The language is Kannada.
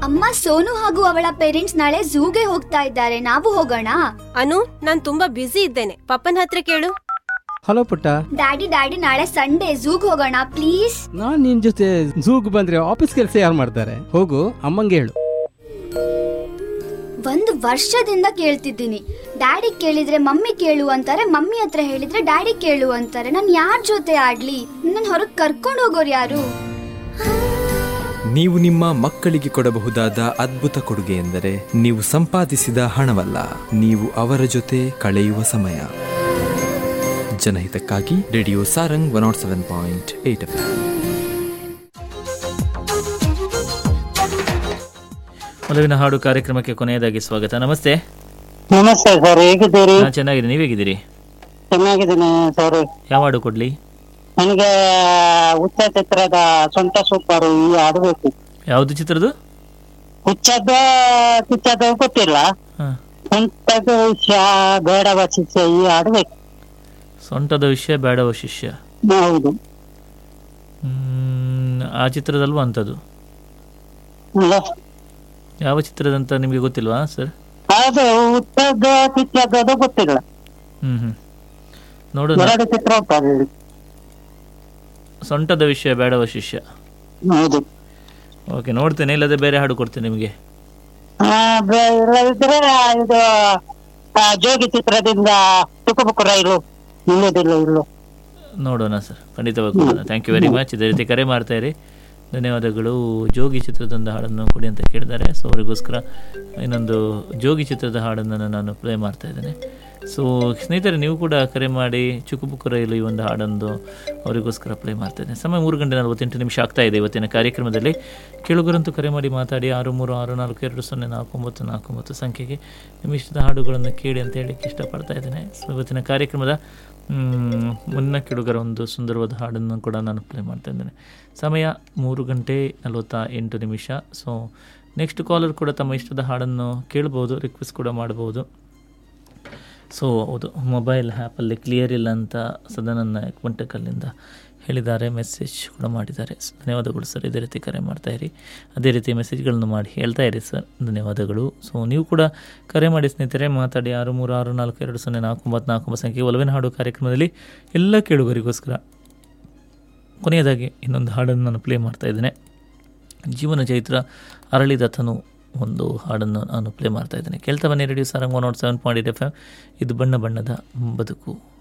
ಅಮ್ಮ ಸೋನು ಹಾಗೂ ಅವಳ ಪೇರೆಂಟ್ಸ್ ನಾಳೆ ಝೂಗೆ ಹೋಗ್ತಾ ಇದ್ದಾರೆ ನಾವು ಹೋಗೋಣ ಅನು ನಾನ್ ತುಂಬಾ ಬ್ಯುಸಿ ಇದ್ದೇನೆ ಪಪ್ಪನ ಹತ್ರ ಕೇಳು ಹಲೋ ಪುಟ್ಟ ಡ್ಯಾಡಿ ಡ್ಯಾಡಿ ನಾಳೆ ಸಂಡೇ ಝೂಗ್ ಹೋಗೋಣ ಪ್ಲೀಸ್ ನಾನ್ ನಿನ್ ಜೊತೆ ಝೂಗ್ ಬಂದ್ರೆ ಆಫೀಸ್ ಕೆಲಸ ಯಾರು ಮಾಡ್ತಾರೆ ಹೋಗು ಅಮ್ಮಂಗೆ ಹೇಳು ಒಂದು ವರ್ಷದಿಂದ ಕೇಳ್ತಿದ್ದೀನಿ ಡ್ಯಾಡಿ ಕೇಳಿದ್ರೆ ಮಮ್ಮಿ ಕೇಳು ಅಂತಾರೆ ಮಮ್ಮಿ ಹತ್ರ ಹೇಳಿದ್ರೆ ಡ್ಯಾಡಿ ಕೇಳು ಅಂತಾರೆ ನಾನು ಯಾರ ಜೊತೆ ಆಡ್ಲಿ ನನ್ನ ಹೊರಗೆ ಕರ್ಕೊಂಡು ಹೋಗೋರು ಯಾರು ನೀವು ನಿಮ್ಮ ಮಕ್ಕಳಿಗೆ ಕೊಡಬಹುದಾದ ಅದ್ಭುತ ಕೊಡುಗೆ ಎಂದರೆ ನೀವು ಸಂಪಾದಿಸಿದ ಹಣವಲ್ಲ ನೀವು ಅವರ ಜೊತೆ ಕಳೆಯುವ ಸಮಯ ಜನಹಿತಕ್ಕಾಗಿ radio Sarang one naught seven point eight F ಒಲವಿನ ಹಾಡು ಕಾರ್ಯಕ್ರಮಕ್ಕೆ ಕೊನೆಯದಾಗಿ ಸ್ವಾಗತ ನಮಸ್ತೆ ನಮಸ್ತೆ ಸರ್ ಹೇಗಿದ್ದೀರಿ ನಾನು ಚೆನ್ನಾಗಿದ್ದೀನಿ ನೀವು ಹೇಗಿದ್ದೀರಿ ಚೆನ್ನಾಗಿದ್ದೀನಿ ಸರ್ ಯಾವ ಹಾಡು ಕೊಡ್ಲಿ ನನಗೆ ಹುಚ್ಚ ಚಿತ್ರದ ಸ್ವಂತ ಸೂಪರ್ ಈ ಆಡ್ಬೇಕು ಯಾವುದು ಚಿತ್ರದ್ದು ಹುಚ್ಚದ ಕಿಚ್ಚದ ಗೊತ್ತಿಲ್ಲ ಹಾ. ಸ್ವಂತದ ವಿಷಯ ಬೇಡವ ಶಿಷ್ಯ ಈ ಆಡ್ಬೇಕು ಸೊಂಟದ ವಿಷಯ ಬೇಡವ ಶಿಷ್ಯ ಹೌದು ಹ್ಮ್, ಆ ಚಿತ್ರದಲ್ವಾ ಅಂಥದ್ದು ಅಲ್ಲ? ಯಾವ ಚಿತ್ರದಂತ ನಿಮಗೆ ಗೊತ್ತಿಲ್ವಾ ಸರ್ ಅದು ಹುಚ್ಚದ ಕಿಚ್ಚದ ಗೊತ್ತಿಲ್ಲ ಹ್ಮ್ ಹ್ಮ್ ನೋಡೋಣ ಎರಡು ಚಿತ್ರ ಉಂಟು ಅದ್ರಲ್ಲಿ. ಸೊಂಟದ ವಿಷಯ ಬೇಡವ ಶಿಷ್ಯ ಹೌದು ಓಕೆ ನೋಡ್ತೇನೆ ಇಲ್ಲದೆ ಬೇರೆ ಹಾಡು ಕೊಡ್ತೇನೆ ನಿಮಗೆ ಆ, ಬೆ- ಇಲ್ಲದಿದ್ರೆ ಇದು ಆ, ಜೋಗಿ ಚಿತ್ರದಿಂದ ತುಕುಬುಕು ರೈಲು ನಿಲ್ಲುವುದಿಲ್ಲ ಇಲ್ಲೋ ನೋಡೋಣ ಸರ್ ಖಂಡಿತವಾಗಿ ಕೊಡೋಣ ಥ್ಯಾಂಕ್ ಯು ವೆರಿ ಮಚ್ ಇದೇ ರೀತಿ ಕರೆ ಮಾಡ್ತಾ ಇರಿ ಧನ್ಯವಾದಗಳು ಜೋಗಿ ಚಿತ್ರದೊಂದು ಹಾಡನ್ನು ಕೊಡಿ ಅಂತ ಕೇಳಿದ್ದಾರೆ ಸೊ ಅವರಿಗೋಸ್ಕರ ಇನ್ನೊಂದು ಜೋಗಿ ಚಿತ್ರದ ಹಾಡನ್ನು ನಾನು ಪ್ಲೇ ಮಾಡ್ತಾ ಇದ್ದೇನೆ ಸೊ ಸ್ನೇಹಿತರೆ ನೀವು ಕೂಡ ಕರೆ ಮಾಡಿ ಚುಕುಬುಕು ರೈಲು ಈ ಒಂದು ಹಾಡೊಂದು ಅವರಿಗೋಸ್ಕರ ಪ್ಲೇ ಮಾಡ್ತಾ ಇದ್ದೇನೆ ಸಮಯ ಮೂರು ಗಂಟೆ ನಲವತ್ತೆಂಟು ನಿಮಿಷ ಆಗ್ತಾ ಇದೆ ಇವತ್ತಿನ ಕಾರ್ಯಕ್ರಮದಲ್ಲಿ ಕೇಳುಗರಂತೂ ಕರೆ ಮಾಡಿ ಮಾತಾಡಿ ಆರು ಮೂರು ಆರು ನಾಲ್ಕು ಎರಡು ಸೊನ್ನೆ ನಾಲ್ಕು ಒಂಬತ್ತು ನಾಲ್ಕು ಒಂಬತ್ತು ಸಂಖ್ಯೆಗೆ ನಿಮ್ಮ ಇಷ್ಟದ ಹಾಡುಗಳನ್ನು ಕೇಳಿ ಅಂತ ಹೇಳಲಿಕ್ಕೆ ಇಷ್ಟಪಡ್ತಾ ಇದ್ದೇನೆ ಸೊ ಇವತ್ತಿನ ಕಾರ್ಯಕ್ರಮದ ಮ್, ಮುನ್ನ ಕೆಡುಗರ ಒಂದು ಸುಂದರವಾದ ಹಾಡನ್ನು ಕೂಡ ನಾನು ಪ್ಲೇ ಮಾಡ್ತಾ ಇದ್ದೇನೆ ಸಮಯ ಮೂರು ಗಂಟೆ ನಲವತ್ತ ಎಂಟು ನಿಮಿಷ ಸೊ ನೆಕ್ಸ್ಟ್ ಕಾಲರ್ ಕೂಡ ತಮ್ಮ ಇಷ್ಟದ ಹಾಡನ್ನು ಕೇಳ್ಬೋದು ರಿಕ್ವೆಸ್ಟ್ ಕೂಡ ಮಾಡ್ಬೋದು ಸೊ ಹೌದು ಮೊಬೈಲ್ ಆ್ಯಪಲ್ಲಿ ಕ್ಲಿಯರ್ ಇಲ್ಲ ಅಂತ ಸದನನ್ ನಾಯಕ್ ಬಂಟಕಲ್ಲಿಂದ ಹೇಳಿದ್ದಾರೆ ಮೆಸೇಜ್ ಕೂಡ ಮಾಡಿದ್ದಾರೆ So, ಧನ್ಯವಾದಗಳು ಸರ್ ಇದೇ ರೀತಿ ಕರೆ ಮಾಡ್ತಾ ಇರಿ ಅದೇ ರೀತಿ ಮೆಸೇಜ್ಗಳನ್ನು ಮಾಡಿ ಹೇಳ್ತಾ ಇರಿ ಸರ್ ಧನ್ಯವಾದಗಳು ಸೊ ನೀವು ಕೂಡ ಕರೆ ಮಾಡಿ ಸ್ನೇಹಿತರೆ ಮಾತಾಡಿ ಆರು ಮೂರು ಆರು ನಾಲ್ಕು ಎರಡು ಸೊನ್ನೆ ನಾಲ್ಕು ಒಂಬತ್ತು ನಾಲ್ಕು ಒಂಬತ್ತು ಸಂಖ್ಯೆ ಒಲವಿನ ಹಾಡು ಕಾರ್ಯಕ್ರಮದಲ್ಲಿ ಎಲ್ಲ ಕೇಳುಗರಿಗೋಸ್ಕರ ಕೊನೆಯದಾಗಿ ಇನ್ನೊಂದು ಹಾಡನ್ನು ನಾನು ಪ್ಲೇ ಮಾಡ್ತಾ ಇದ್ದೇನೆ ಜೀವನ ಚೈತ್ರ ಅರಳಿದ ತನು ಒಂದು ಹಾಡನ್ನು ನಾನು ಪ್ಲೇ ಮಾಡ್ತಾ ಇದ್ದೇನೆ ಕೇಳ್ತಾ ಬನ್ನಿ radio Sarang one naught seven point eight F M ಇದು ಬಣ್ಣ ಬಣ್ಣದ ಬದುಕು